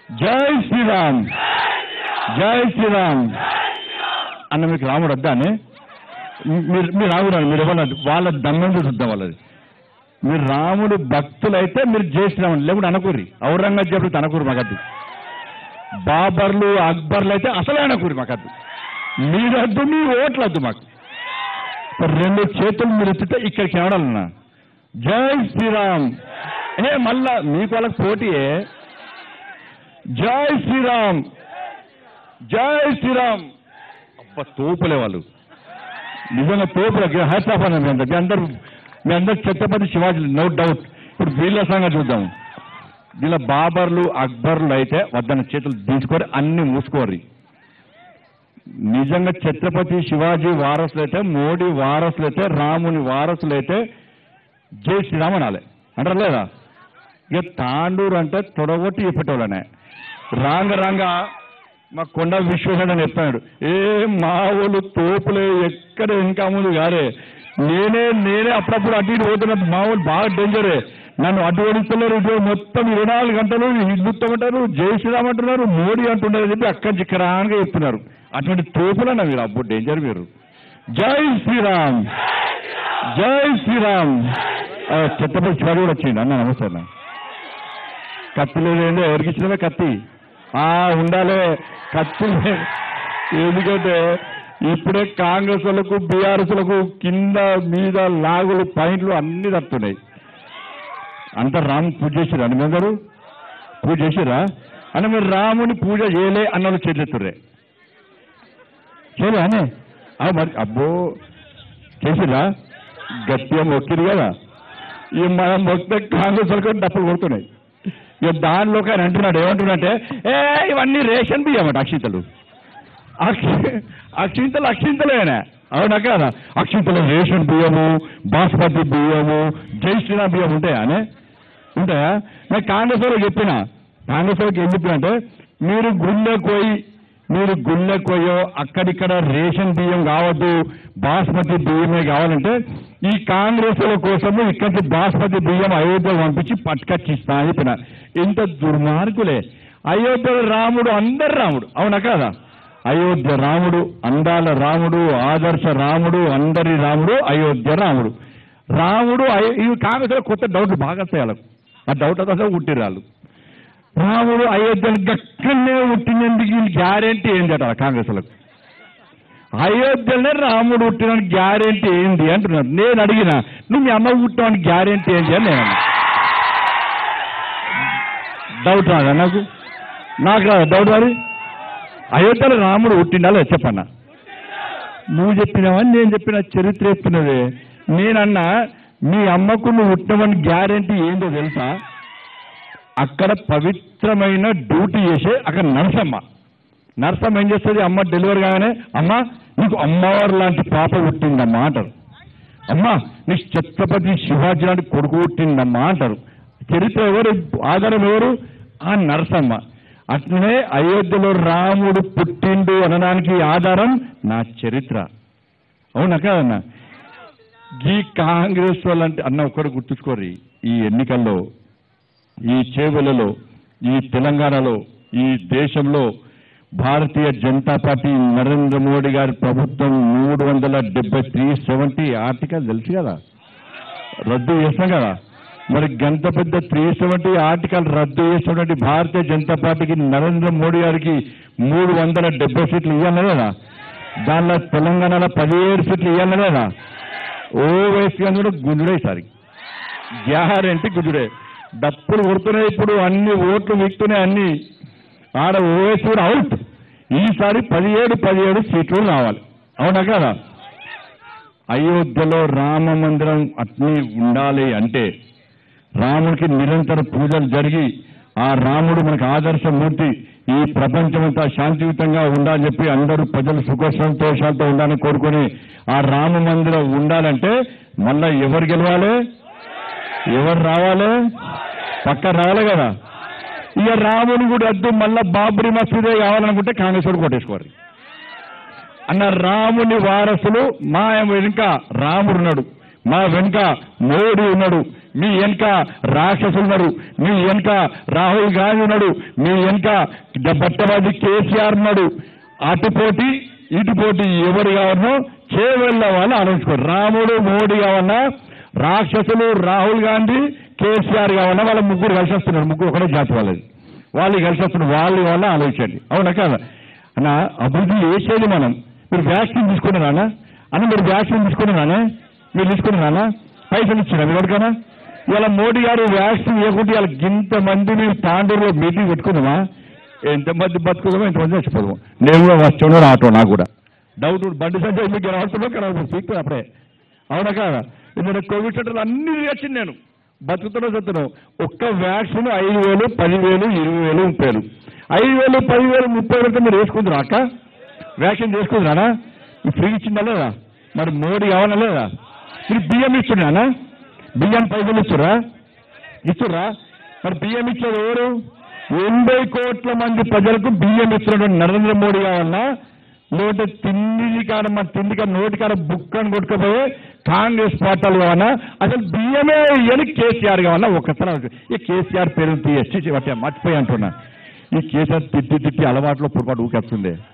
జై శ్రీరామ్ జై శ్రీరామ్ అన్న మీకు రాముడు వద్దా అని మీరు మీరు రాముడు అని మీరు ఇవ్వాలి వాళ్ళ దమ్మెందు చూద్దాం వాళ్ళది మీరు రాముడు భక్తులైతే మీరు జై శ్రీరామ్ లేకుంటే అనకూరి ఔరంగజేబుడు అనకూరి మాకద్దు బాబర్లు అక్బర్లు అయితే అసలే అనకూరి మాకద్దు మీరద్దు మీ ఓట్లద్దు మాకు రెండు చేతులు మీరు ఎత్తితే ఇక్కడికి ఎవడన్నా జై శ్రీరామ్ ఏ మళ్ళా మీకు వాళ్ళకి పోటీయే జై శ్రీరామ్ జై శ్రీరామ్ అబ్బా తోపులే వాళ్ళు నిజంగా తోపులే హ్యాట్స్ ఆఫ్ అని మీ అందరు మీ అందరు మీ అందరు ఛత్రపతి శివాజీ నో డౌట్ ఇప్పుడు వీళ్ళ సంగతి చూద్దాం వీళ్ళ బాబర్లు అక్బర్లు అయితే వద్దన చేతులు తీసుకొని అన్ని మూసుకోర్రి నిజంగా ఛత్రపతి శివాజీ వారసులైతే మోడీ వారసులైతే రాముని వారసులైతే జై శ్రీరామ్ అనాలి అంటారు లేదా ఇక తాండూరు అంటే తొడగొట్టి చెప్పేటోళ్ళనే రాంగ రాంగ మా కొండ విశ్వేశ్వరుడు అని చెప్తాడు ఏ మా వాళ్ళు తోపులే ఎక్కడ ఇంకా ముందు కాదే నేనే నేనే అప్పుడప్పుడు అటు ఇటు పోతున్నా మా వాళ్ళు బాగా డేంజరే నన్ను అటు ఓడిస్తున్నారు ఇటు మొత్తం ఇరవై నాలుగు గంటలు హిందుత్వం జై శ్రీరామ్ అంటున్నారు మోడీ అంటున్నారు చెప్పి అక్కడి చిక్కరాగా చెప్తున్నారు అటువంటి తోపులన్నా మీరు అప్పుడు డేంజర్ మీరు జై శ్రీరామ్ జై శ్రీరామ్ ఆ, ఛత్రపతి శివాజీ కూడా వచ్చింది అన్న నమస్తే అన్న కత్తి లేదండి ఎవరికి ఇచ్చినవే కత్తి ఆ ఉండాలి కత్తి లే- ఎందుకంటే ఇప్పుడే కాంగ్రెస్ వాళ్ళకు బీఆర్ఎస్ లకు కింద మీద లాగులు పాయింట్లు అన్ని తప్పుతున్నాయి అంతా రాము పూజ చేసిరా అని అందరూ పూజ చేసిరా అని మీరు రాముని పూజ చేయలే అన్న వాళ్ళు చేతులెత్తుర్రే చేయలే అనే ఆ, మరి అబ్బో చేసిరా గట్టిగా మొక్కిరు కదా ఈ మనం మొక్కితే కాంగ్రెస్ వాళ్ళకి డప్పులు కొడుతున్నాయి ఇక దానిలో ఆయన అంటున్నాడు ఏమంటున్నాడంటే ఏ ఇవన్నీ రేషన్ బియ్యం అట అక్షింతలు అక్ష- అక్షింతలు అక్షింతలేనా అవునా కదా అక్షింతలు రేషన్ బియ్యము బాస్మతి బియ్యము జై శ్రీరామ్ బియ్యం ఉంటాయా అనే ఉంటాయా నేను కాంగ్రెస్ వాళ్ళకి చెప్పిన కాంగ్రెస్ వాళ్ళకి ఏం చెప్పిన అంటే మీరు గుళ్ళకి పోయి మీరు గుళ్ళకి పోయో అక్కడిక్కడ రేషన్ బియ్యం కావద్దు బాస్మతి బియ్యమే కావాలంటే ఈ కాంగ్రెస్ వాళ్ళ కోసము ఇక్కడి నుంచి బాస్మతి బియ్యం అయోధ్య పంపించి పట్టుకొచ్చిస్తా అని చెప్పిన ఇంత దుర్మార్గులే అయోధ్య రాముడు అందరు రాముడు అవునా కదా అయోధ్య రాముడు అందాల రాముడు ఆదర్శ రాముడు అందరి రాముడు అయోధ్య రాముడు రాముడు అయో- ఈ కాంగ్రెస్ లో కొత్త డౌట్లు బాగా వస్తాయి వాళ్ళకు ఆ డౌట్ అసలు పుట్టిరు వాళ్ళు రాముడు అయోధ్యను గక్కనే పుట్టినందుకు గ్యారెంటీ ఏంటి అట కాంగ్రెస్ వాళ్ళకు అయోధ్యలోనే రాముడు పుట్టిన గ్యారెంటీ ఏంటి అంటున్నాడు నేను అడిగిన నువ్వు మీ అమ్మ పుట్టిన గ్యారెంటీ ఏంటి అని నేను అన్నా. డౌట్ రాదా నాకు నాకు రాదా డౌట్ మరి అయోధ్యలో రాముడు పుట్టిండా లేదా చెప్పన్నా నువ్వు చెప్పినావని నేను చెప్పిన చరిత్ర చెప్తున్నదే నేనన్నా మీ అమ్మకు నువ్వు పుట్టినవని గ్యారెంటీ ఏందో తెలుసా అక్కడ పవిత్రమైన డ్యూటీ చేసే అక్కడ నర్సమ్మ నర్సమ్మ ఏం చేస్తుంది అమ్మ డెలివరీ కాగానే అమ్మ నీకు అమ్మవారు లాంటి పాప పుట్టిందమ్మా అంటారు అమ్మ నీ ఛత్రపతి శివాజీ లాంటి కొడుకు పుట్టిందమ్మా అంటారు చరిత్ర ఎవరు ఆధారం ఎవరు ఆ నరసమ్మ అట్లనే అయోధ్యలో రాముడు పుట్టిండు అనడానికి ఆధారం నా చరిత్ర అవునా కాదన్నా ఈ కాంగ్రెస్ వాళ్ళంటే అన్న ఒక్కడు గుర్తుంచుకోరి ఈ ఎన్నికల్లో ఈ చేవెలలో ఈ తెలంగాణలో ఈ దేశంలో భారతీయ జనతా పార్టీ నరేంద్ర మోడీ గారి ప్రభుత్వం మూడు వందల డెబ్బై త్రీ సెవెంటీ ఆర్టికల్ తెలుసు కదా రద్దు చేస్తాం కదా మరి గంత పెద్ద త్రీ సెవెంటీ ఆర్టికల్ రద్దు చేసినటువంటి భారతీయ జనతా పార్టీకి నరేంద్ర మోడీ గారికి మూడు వందల డెబ్బై సీట్లు ఇవ్వాలి లేదా దానిలో తెలంగాణలో పదిహేడు సీట్లు ఇవ్వాలి లేదా ఓవైసీ కూడా గుంజుడే ఈసారి గ్యారంటీ గుజుడే డప్పులు కొడుతున్నాయి ఇప్పుడు అన్ని ఓట్లు వీక్తున్నాయి అన్ని ఆడ ఓవైసీ కూడా అవుట్ ఈసారి పదిహేడు పదిహేడు సీట్లు రావాలి అవునా కదా అయోధ్యలో రామ మందిరం అట్నే ఉండాలి అంటే రాముడికి నిరంతర పూజలు జరిగి ఆ రాముడు మనకు ఆదర్శమూర్తి ఈ ప్రపంచమంతా శాంతియుతంగా ఉండాలని చెప్పి అందరూ ప్రజలు సుఖ సంతోషాలతో ఉండాలని కోరుకొని ఆ రామ మందిరం ఉండాలంటే మళ్ళా ఎవరు గెలవాలి ఎవరు రావాలి పక్క రావాలి కదా ఇక రాముని కూడా వద్దు మళ్ళా బాబ్రీ మసీదే కావాలనుకుంటే కాంగ్రెస్ వాడు కొట్టేసుకోవాలి అన్న రాముని వారసులు మా వెనుక రాముడు ఉన్నాడు మా వెనుక మోడీ ఉన్నాడు మీ వెనుక రాక్షసులు ఉన్నాడు మీ వెనుక రాహుల్ గాంధీ ఉన్నాడు మీ వెనుక బట్టబాజీ కేసీఆర్ ఉన్నాడు అటుపోటీ ఇటుపోటీ ఎవరు కావాలనో చేవెళ్ళ వాళ్ళు ఆలోచించుకోరు రాముడు మోడీ కావాలన్నా రాక్షసులు రాహుల్ గాంధీ కేసీఆర్ కావాలన్నా వాళ్ళ ముగ్గురు కలిసి వస్తున్నారు ముగ్గురు ఒకటే జాతి వాళ్ళది వాళ్ళు కలిసి వస్తున్నారు వాళ్ళు వల్ల ఆలోచించండి అవునా కదా అన్న అభివృద్ధి చేసేది మనం మీరు వ్యాక్సిన్ తీసుకున్నారా అన్న మీరు వ్యాక్సిన్ తీసుకున్నారా మీరు తీసుకున్నారా పైసలు ఇచ్చినా మీరు ఎవరికైనా ఇవాళ మోడీ గారు వ్యాక్సిన్ ఇవ్వకుంటే ఇవాళ ఇంతమంది మేము తాండూరులో మీటింగ్ పెట్టుకుందామా ఎంతమంది బతుకుదామో ఎంతమంది చచ్చిపోదాము నేను కూడా వచ్చాను రావటం నాకు కూడా డౌట్ బండి సంజయ్ మీకు రావటంలో కనబడుతుంది పీక్ అప్పుడే అవునా కాదా నేను కోవిడ్ సెంటర్లు అన్ని వచ్చింది నేను బతుకుతున్నా చదువుతున్నాం ఒక్క వ్యాక్సిన్ ఐదు వేలు పదివేలు ఇరవై వేలు ముప్పై వేలు ఐదు వేలు పదివేలు ముప్పై వేలతో మీరు వేసుకుంటారా అక్క వ్యాక్సిన్ చేసుకుంటారా ఫ్రీ ఇచ్చిందా లేదా మరి మోడీ కావాలా లేదా మీరు బియ్యం ఇస్తున్నానా బియ్యం పైసలు ఇస్తురా ఇస్తురా మరి బియ్యం ఇచ్చేది ఎవరు ఎనభై కోట్ల మంది ప్రజలకు బియ్యం ఇస్తున్నటువంటి నరేంద్ర మోడీ కావాలన్నా లేదంటే తిండి కాడ మన తిండి కాడ నోటి కాడ బుక్కని కొట్టుకుపోయే కాంగ్రెస్ పార్టీలు కావాలన్నా అసలు బియ్యమే ఇయ్యని కేసీఆర్ కావాలన్నా ఒక్కసారి ఆలోచించు. ఈ కేసీఆర్ పేరు తీసి మర్చిపోయి అంటున్నా ఈ కేసీఆర్ తిట్టి తిట్టి అలవాట్లో పొరపాటు ఊకేస్తుంది